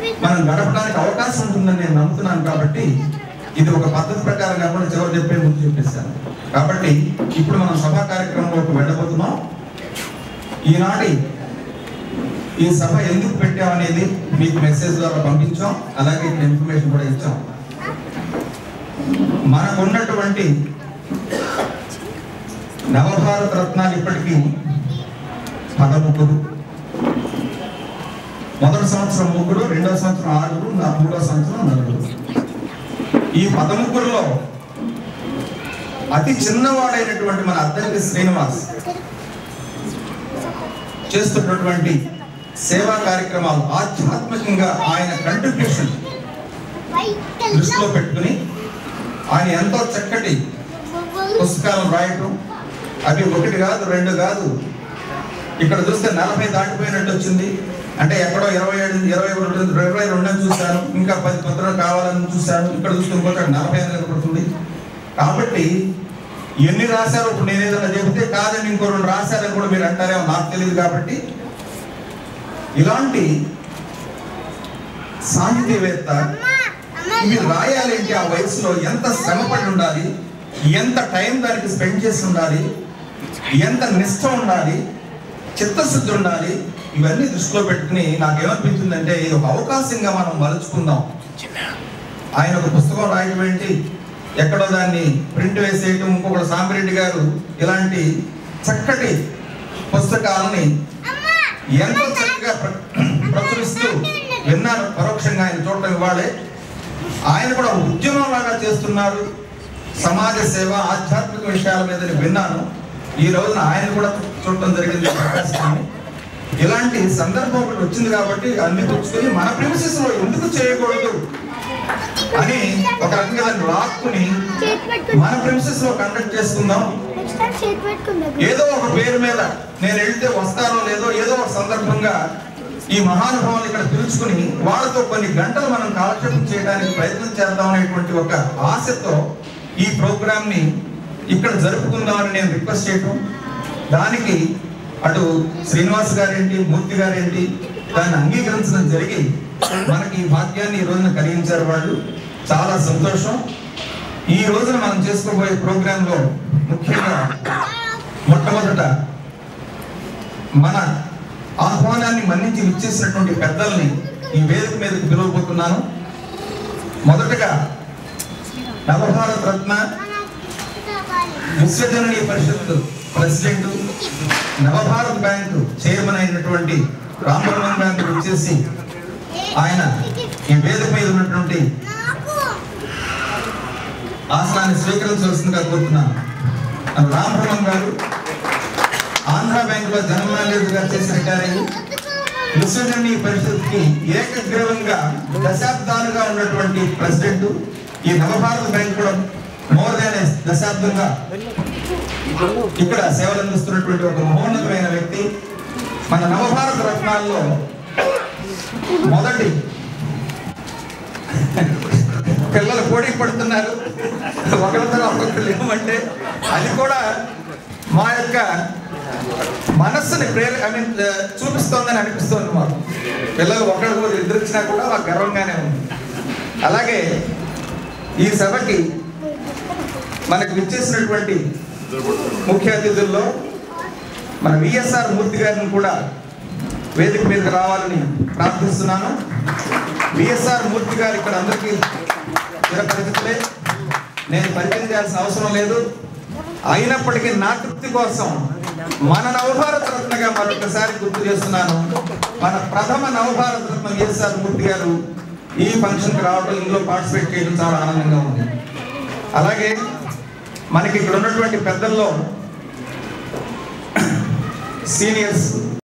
మనం గడపడానికి అవకాశం ఉంటుందని నేను నమ్ముతున్నాను కాబట్టి ఇది ఒక పద్ధతి ప్రకారం కాకుండా చివరి చెప్పే ముందు చెప్పేశాను కాబట్టి ఇప్పుడు మనం సభా కార్యక్రమంలోకి వెళ్ళబోతున్నాం ఈనాటి ఈ సభ ఎందుకు పెట్టామనేది మీకు మెసేజ్ ద్వారా పంపించాం అలాగే ఇక్కడ ఇన్ఫర్మేషన్ కూడా ఇచ్చాం మనకు ఉన్నటువంటి నవభారత రత్నాలు ఇప్పటికీ పదముగ్గురు మొదటి సంవత్సరం ముగ్గురు రెండో సంవత్సరం ఆరుగురు నా మూడో సంవత్సరం నలుగురు ఈ పదముగ్గురులో అతి చిన్నవాడైనటువంటి మన అద్దరికి శ్రీనివాస్ చేస్తున్నటువంటి సేవా కార్యక్రమాలు ఆధ్యాత్మికంగా ఆయన కంట్రిబ్యూషన్ దృష్టిలో పెట్టుకుని ఆయన ఎంతో చక్కటి పుస్తకాలను రాయటం అవి ఒకటి కాదు రెండు కాదు ఇక్కడ చూస్తే నలభై దాటిపోయినట్టు వచ్చింది అంటే ఎక్కడో ఇరవై ఏడు ఇరవై రెండు ఇరవై రెండు అని చూశాను ఇంకా పది పత్రాలు కావాలని చూశాను ఇక్కడ చూస్తే ఇంకొక నలభై ఐదు కనపడుతుంది కాబట్టి ఎన్ని రాశారో ఇప్పుడు నేను ఏదైనా చెబితే కాదని ఇంకో రెండు రాశారని కూడా మీరు అంటారేమో నాకు తెలియదు కాబట్టి ఇలాంటి సాహితీవేత్త ఇవి రాయాలంటే ఆ వయసులో ఎంత శ్రమపడి ఉండాలి ఎంత టైం దానికి స్పెండ్ చేసి ఉండాలి ఎంత నిష్ఠ ఉండాలి చిత్తశుద్ధి ఉండాలి ఇవన్నీ దృష్టిలో పెట్టుకుని నాకేమనిపించిందంటే ఇది ఒక అవకాశంగా మనం మలుచుకుందాం ఆయన ఒక పుస్తకం రాయటం ఏంటి ఎక్కడో దాన్ని ప్రింట్ వేసేయటం ఇంకొకటి సాంబిరెడ్డి గారు ఇలాంటి చక్కటి పుస్తకాలని ఎంతో చక్కగా ప్ర- ప్రచురిస్తూ విన్నాను పరోక్షంగా ఆయన చూడటం ఇవాళే ఆయన కూడా ఒక ఉద్యమం లాగా చేస్తున్నారు సమాజ సేవ ఆధ్యాత్మిక విషయాల మీద నేను విన్నాను ఈ రోజున ఆయన కూడా చూడటం జరిగింది ప్రకాశాన్ని ఇలాంటి సందర్భం ఒకటి వచ్చింది కాబట్టి అన్ని పుచ్చుకొని మన ప్రిమిసెస్ లో ఎందుకు చేయకూడదు అని ఒక రకంగా దాన్ని లాక్కుని మన ప్రిమిసెస్ లో కండక్ట్ చేసుకుందాం ఏదో ఒక పేరు మీద నేను వెళ్తే వస్తానో లేదో ఏదో ఒక సందర్భంగా ఈ మహానుభావులు ఇక్కడ పిలుచుకుని వాళ్ళతో కొన్ని గంటలు మనం కాలక్షేపం చేయడానికి ప్రయత్నం చేద్దాం అనేటువంటి ఒక ఆశతో ఈ ప్రోగ్రామ్ ని ఇక్కడ జరుపుకుందామని నేను రిక్వెస్ట్ చేయటం దానికి అటు శ్రీనివాస్ గారేంటి మూర్తి గారేంటి దాన్ని అంగీకరించడం జరిగి మనకి ఈ భాగ్యాన్ని ఈ రోజున కలిగించారు వాళ్ళు చాలా సంతోషం ఈ రోజున మనం చేసుకోబోయే ప్రోగ్రామ్ లో ముఖ్యంగా మొట్టమొదట మన ఆహ్వానాన్ని మన్నించి ఇచ్చేసినటువంటి పెద్దల్ని ఈ వేదిక మీదకి పిలువబోతున్నాను మొదటగా Navabharata Ratna Vishwajanani Parishat president Navabharat bank chairman అయినటువంటి రామబ్రహ్మణ్ గారిని వచ్చేసి ఆయన ఈ వేదిక మీద ఉన్నటువంటి ఆసనాన్ని స్వీకరించవలసిందిగా కోరుతున్నాను రామబ్రహ్మణ్ గారు ఆంధ్ర బ్యాంక్ లో జనరల్ మేనేజర్ గా చేసి రిటైర్ అయ్యి విశ్వజననీ పరిషత్ కి ఏకగ్రీవంగా దశాబ్దాలుగా ఉన్నటువంటి ప్రెసిడెంట్ ఈ నవభారత బ్యాంక్ కూడా మోర్ దాన్ దశాబ్దంగా ఇక్కడ సేవలు అందిస్తున్నటువంటి ఒక మహోన్నతమైన వ్యక్తి మన నవభారత రత్నాల్లో మొదటి పిల్లలు పోటీ పడుతున్నారు ఒకరితో ఒకరు లేమంటే అది కూడా మా యొక్క మనస్సుని ప్రేర ఐ మీన్ చూపిస్తోందని అనిపిస్తోంది మాకు పిల్లలు ఒకరు కూడా ఇద్దరు ఇచ్చినా కూడా మాకు గర్వంగానే ఉంది అలాగే ఈ సభకి మనకు విచ్చేసినటువంటి ముఖ్య అతిథుల్లో మన విఎస్ఆర్ మూర్తి గారిని కూడా వేదిక మీదకి రావాలని ప్రార్థిస్తున్నాను విఎస్ఆర్ మూర్తి గారు ఇక్కడ అందరికీ చిరపరిచితులే నేను పరిచయం చేయాల్సిన అవసరం లేదు అయినప్పటికీ నా తృప్తి కోసం మన నవభారత రత్నగా మరొకసారి గుర్తు చేస్తున్నాను మన ప్రథమ నవభారత రత్న విఎస్ఆర్ మూర్తి గారు ఈ ఫంక్షన్కి రావడం ఇందులో పార్టిసిపేట్ చేయడం చాలా ఆనందంగా ఉంది అలాగే మనకి ఇక్కడ ఉన్నటువంటి పెద్దల్లో సీనియర్స్